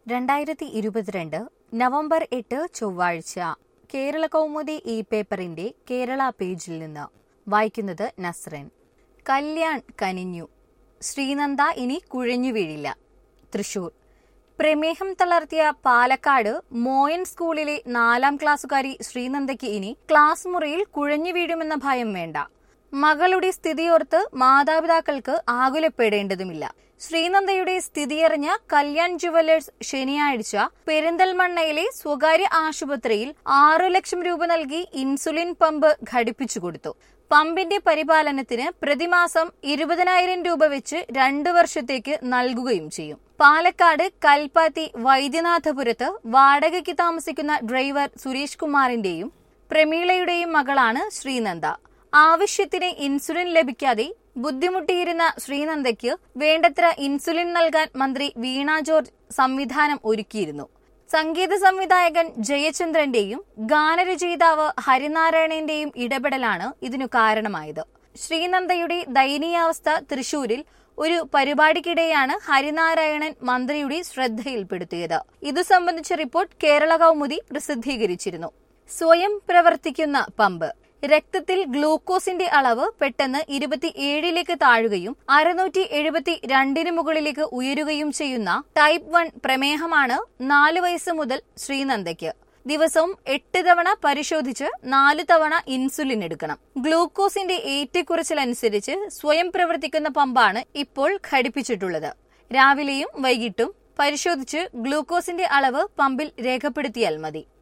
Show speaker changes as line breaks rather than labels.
രണ്ടായിരത്തി ഇരുപത്തിരണ്ട് നവംബർ എട്ട് ചൊവ്വാഴ്ച കേരള കൗമുദി ഈ പേപ്പറിന്റെ കേരള പേജിൽ നിന്ന് വായിക്കുന്നത് നസ്രൻ കല്യാൺ കനിഞ്ഞു ശ്രീനന്ദ ഇനി കുഴഞ്ഞു വീഴില്ല തൃശൂർ പ്രമേഹം തളർത്തിയ പാലക്കാട് മോയൻ സ്കൂളിലെ നാലാം ക്ലാസ്സുകാരി ശ്രീനന്ദയ്ക്ക് ഇനി ക്ലാസ് മുറിയിൽ കുഴഞ്ഞു വീഴുമെന്ന ഭയം വേണ്ട മകളുടെ സ്ഥിതിയോർത്ത് മാതാപിതാക്കൾക്ക് ആകുലപ്പെടേണ്ടതുമില്ല ശ്രീനന്ദയുടെ സ്ഥിതിയറിഞ്ഞ കല്യാൺ ജുവലേഴ്സ് ശനിയാഴ്ച പെരിന്തൽമണ്ണയിലെ സ്വകാര്യ ആശുപത്രിയിൽ ആറു ലക്ഷം രൂപ നൽകി ഇൻസുലിൻ പമ്പ് ഘടിപ്പിച്ചു കൊടുത്തു പമ്പിന്റെ പരിപാലനത്തിന് പ്രതിമാസം ഇരുപതിനായിരം രൂപ വെച്ച് രണ്ടു വർഷത്തേക്ക് നൽകുകയും ചെയ്യും പാലക്കാട് കൽപ്പാത്തി വൈദ്യനാഥപുരത്ത് വാടകയ്ക്ക് താമസിക്കുന്ന ഡ്രൈവർ സുരേഷ് കുമാറിന്റെയും പ്രമീളയുടെയും മകളാണ് ശ്രീനന്ദ ആവശ്യത്തിന് ഇൻസുലിൻ ലഭിക്കാതെ ബുദ്ധിമുട്ടിയിരുന്ന ശ്രീനന്ദയ്ക്ക് വേണ്ടത്ര ഇൻസുലിൻ നൽകാൻ മന്ത്രി വീണ ജോർജ് സംവിധാനം ഒരുക്കിയിരുന്നു സംഗീത സംവിധായകൻ ജയചന്ദ്രന്റെയും ഗാനരചയിതാവ് ഹരിനാരായണന്റെയും ഇടപെടലാണ് ഇതിനു കാരണമായത് ശ്രീനന്ദയുടെ ദയനീയാവസ്ഥ തൃശൂരിൽ ഒരു പരിപാടിക്കിടെയാണ് ഹരിനാരായണൻ മന്ത്രിയുടെ ശ്രദ്ധയിൽപ്പെടുത്തിയത് ഇതു സംബന്ധിച്ച റിപ്പോർട്ട് കേരള കൗമുദി പ്രസിദ്ധീകരിച്ചിരുന്നു സ്വയം പ്രവർത്തിക്കുന്ന പമ്പ് രക്തത്തിൽ ഗ്ലൂക്കോസിന്റെ അളവ് പെട്ടെന്ന് ഇരുപത്തിയേഴിലേക്ക് താഴുകയും അറുന്നൂറ്റി എഴുപത്തി രണ്ടിന് മുകളിലേക്ക് ഉയരുകയും ചെയ്യുന്ന ടൈപ്പ് വൺ പ്രമേഹമാണ് നാല് വയസ്സ് മുതൽ ശ്രീനന്ദയ്ക്ക് ദിവസവും എട്ട് തവണ പരിശോധിച്ച് നാല് തവണ ഇൻസുലിൻ എടുക്കണം ഗ്ലൂക്കോസിന്റെ ഏറ്റക്കുറച്ചിലനുസരിച്ച് സ്വയം പ്രവർത്തിക്കുന്ന പമ്പാണ് ഇപ്പോൾ ഘടിപ്പിച്ചിട്ടുള്ളത് രാവിലെയും വൈകിട്ടും പരിശോധിച്ച് ഗ്ലൂക്കോസിന്റെ അളവ് പമ്പിൽ രേഖപ്പെടുത്തിയാൽ മതി